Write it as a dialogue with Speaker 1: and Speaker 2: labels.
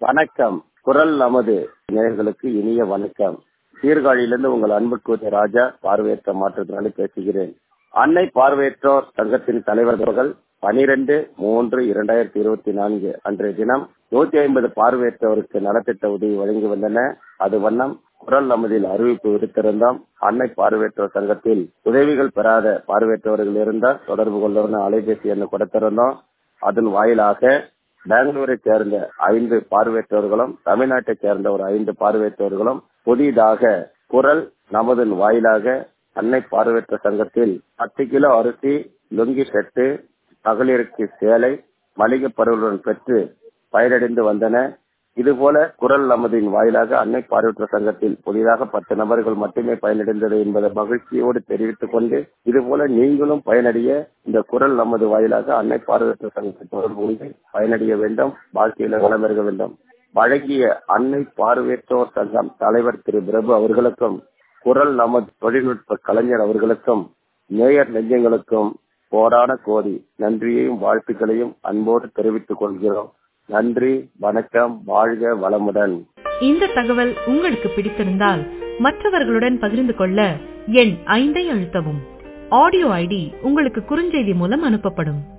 Speaker 1: வணக்கம் குரல் நமது நேயர்களுக்கு இனிய வணக்கம் சீர்காழியிலிருந்து உங்கள் அன்புக்குரிய ராஜா பார்வையற்ற மாற்றுத்திறனாளி பேசுகிறேன் அன்னை பார்வையற்றோர் சங்கத்தின் தலைவர்கள் பனிரெண்டு மூன்று இரண்டாயிரத்தி இருபத்தி நான்கு அன்றைய தினம் நூத்தி ஐம்பது பார்வையற்றோருக்கு நலத்திட்ட உதவி வழங்கி வந்தன அது வண்ணம் குரல் நமதில் அறிவிப்பு விடுத்திருந்தோம் அன்னை பார்வையற்றோர் சங்கத்தில் உதவிகள் பெறாத பார்வையற்றவர்கள் இருந்தால் தொடர்பு கொள்ளணும் அலைபேசி எண்ணை கொடுத்திருந்தோம் அதன் வாயிலாக பெங்களூரை சேர்ந்த ஐந்து பார்வையற்றவர்களும் தமிழ்நாட்டை சேர்ந்த ஒரு ஐந்து பார்வையற்றவர்களும் புதிதாக குரல் நமதன் வாயிலாக அன்னை பார்வையற்ற சங்கத்தில் பத்து கிலோ அரிசி லுங்கி செட்டு மகளிருக்கு சேலை மளிகை பொருளுடன் பெற்று பயனடைந்து வந்தன இதுபோல குரல் நமதின் வாயிலாக அன்னை பார்வையற்ற சங்கத்தில் புதிதாக பத்து நபர்கள் மட்டுமே பயனடைந்தது என்பதை மகிழ்ச்சியோடு தெரிவித்துக் கொண்டு இதுபோல நீங்களும் பயனடைய இந்த குரல் நமது வாயிலாக அன்னை பார்வையற்ற சங்கத்தை தொடர்பு கொண்டு பயனடைய வேண்டும் வாழ்க்கையில வளம் பெருக வேண்டும் வழங்கிய அன்னை பார்வையற்றோர் சங்கம் தலைவர் திரு பிரபு அவர்களுக்கும் குரல் நமது தொழில்நுட்ப கலைஞர் அவர்களுக்கும் மேயர் நெஞ்சங்களுக்கும் கோடான கோடி நன்றியையும் வாழ்த்துக்களையும் அன்போடு தெரிவித்துக் கொள்கிறோம் நன்றி வணக்கம் வாழ்க வளமுடன்
Speaker 2: இந்த தகவல் உங்களுக்கு பிடித்திருந்தால் மற்றவர்களுடன் பகிர்ந்து கொள்ள எண் ஐந்தை அழுத்தவும் ஆடியோ ஐடி உங்களுக்கு குறுஞ்செய்தி மூலம் அனுப்பப்படும்